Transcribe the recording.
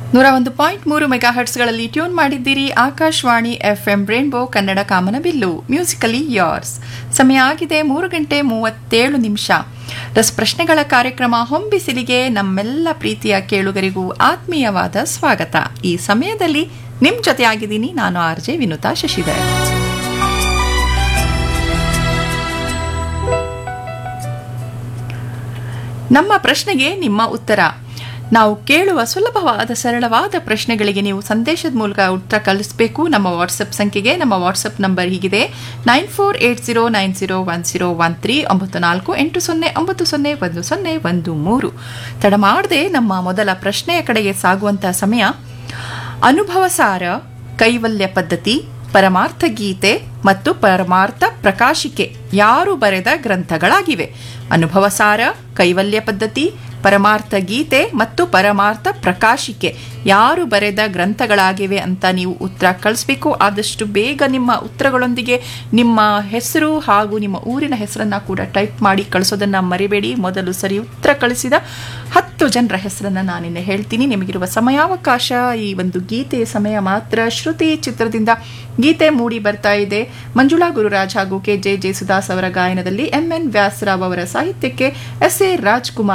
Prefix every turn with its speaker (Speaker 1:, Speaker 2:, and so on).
Speaker 1: ನೂರ ಒಂದು ಪಾಯಿಂಟ್ ಮೂರು ಮೆಗಾ ಹರ್ಟ್ಸ್ಗಳಲ್ಲಿ ಟ್ಯೂನ್ ಮಾಡಿದ್ದೀರಿ ಆಕಾಶವಾಣಿ ಎಫ್ಎಂ ರೇನ್ಬೋ ಕನ್ನಡ ಕಾಮನಬಿಲ್ಲು ಮ್ಯೂಸಿಕಲಿ ಯಾರ್ಸ್ ಸಮಯ ಆಗಿದೆ ಮೂರು ಗಂಟೆ ಮೂವತ್ತೇಳು ನಿಮಿಷ ರಸಪ್ರಶ್ನೆಗಳ ಕಾರ್ಯಕ್ರಮ ಹೊಂಬಿಸಿಲಿಗೆ ನಮ್ಮೆಲ್ಲ ಪ್ರೀತಿಯ ಕೇಳುಗರಿಗೂ ಆತ್ಮೀಯವಾದ ಸ್ವಾಗತ ಈ ಸಮಯದಲ್ಲಿ ನಿಮ್ ಜೊತೆ ಆಗಿದ್ದೀನಿ ನಾನು ಆರ್ ಜೆ ವಿನುತಾ ಶಶಿಧರ್ ನಮ್ಮ ಪ್ರಶ್ನೆಗೆ ನಿಮ್ಮ ಉತ್ತರ ನಾವು ಕೇಳುವ ಸುಲಭವಾದ ಸರಳವಾದ ಪ್ರಶ್ನೆಗಳಿಗೆ ನೀವು ಸಂದೇಶದ ಮೂಲಕ ಉತ್ತರ ಕಳಿಸಬೇಕು ನಮ್ಮ ವಾಟ್ಸಪ್ ಸಂಖ್ಯೆಗೆ ನಮ್ಮ ವಾಟ್ಸಪ್ ನಂಬರ್ ಹೀಗಿದೆ nine four eight zero nine zero one zero one three ಒಂಬತ್ತು ನಾಲ್ಕು ಎಂಟು ಸೊನ್ನೆ ಒಂಬತ್ತು ಸೊನ್ನೆ ಒಂದು ಸೊನ್ನೆ ಒಂದು ಮೂರು ತಡ ಮಾಡದೆ ನಮ್ಮ ಮೊದಲ ಪ್ರಶ್ನೆಯ ಕಡೆಗೆ ಸಾಗುವಂಥ ಸಮಯ ಅನುಭವಸಾರ ಕೈವಲ್ಯ ಪದ್ಧತಿ ಪರಮಾರ್ಥ ಗೀತೆ ಮತ್ತು ಪರಮಾರ್ಥ ಪ್ರಕಾಶಿಕೆ ಯಾರು ಬರೆದ ಗ್ರಂಥಗಳಾಗಿವೆ ಅನುಭವಸಾರ ಕೈವಲ್ಯ ಪದ್ಧತಿ ಪರಮಾರ್ಥ ಗೀತೆ ಮತ್ತು ಪರಮಾರ್ಥ ಪ್ರಕಾಶಿಕೆ ಯಾರು ಬರೆದ ಗ್ರಂಥಗಳಾಗಿವೆ ಅಂತ ನೀವು ಉತ್ತರ ಕಳಿಸ್ಬೇಕು ಆದಷ್ಟು ಬೇಗ ನಿಮ್ಮ ಉತ್ತರಗಳೊಂದಿಗೆ ನಿಮ್ಮ ಹೆಸರು ಹಾಗೂ ನಿಮ್ಮ ಊರಿನ ಹೆಸರನ್ನ ಕೂಡ ಟೈಪ್ ಮಾಡಿ ಕಳಿಸೋದನ್ನ ಮರಿಬೇಡಿ ಮೊದಲು ಸರಿ ಉತ್ತರ ಕಳಿಸಿದ ಹತ್ತು ಜನರ ಹೆಸರನ್ನ ನಾನಿನ್ನೆ ಹೇಳ್ತೀನಿ ನಿಮಗಿರುವ ಸಮಯಾವಕಾಶ ಈ ಒಂದು ಗೀತೆ ಸಮಯ ಮಾತ್ರ ಶ್ರುತಿ ಚಿತ್ರದಿಂದ ಗೀತೆ ಮೂಡಿ ಬರ್ತಾ ಇದೆ ಮಂಜುಳಾ ಗುರುರಾಜ್ ಹಾಗೂ ಕೆ ಜೆ ಜೆ ಸುದಾಸ್ ಅವರ ಗಾಯನದಲ್ಲಿ ಎಂ ಎನ್ ವ್ಯಾಸರಾವ್ ಅವರ ಸಾಹಿತ್ಯಕ್ಕೆ ಎಸ್ ಎ ರಾಜ್ಕುಮಾರ್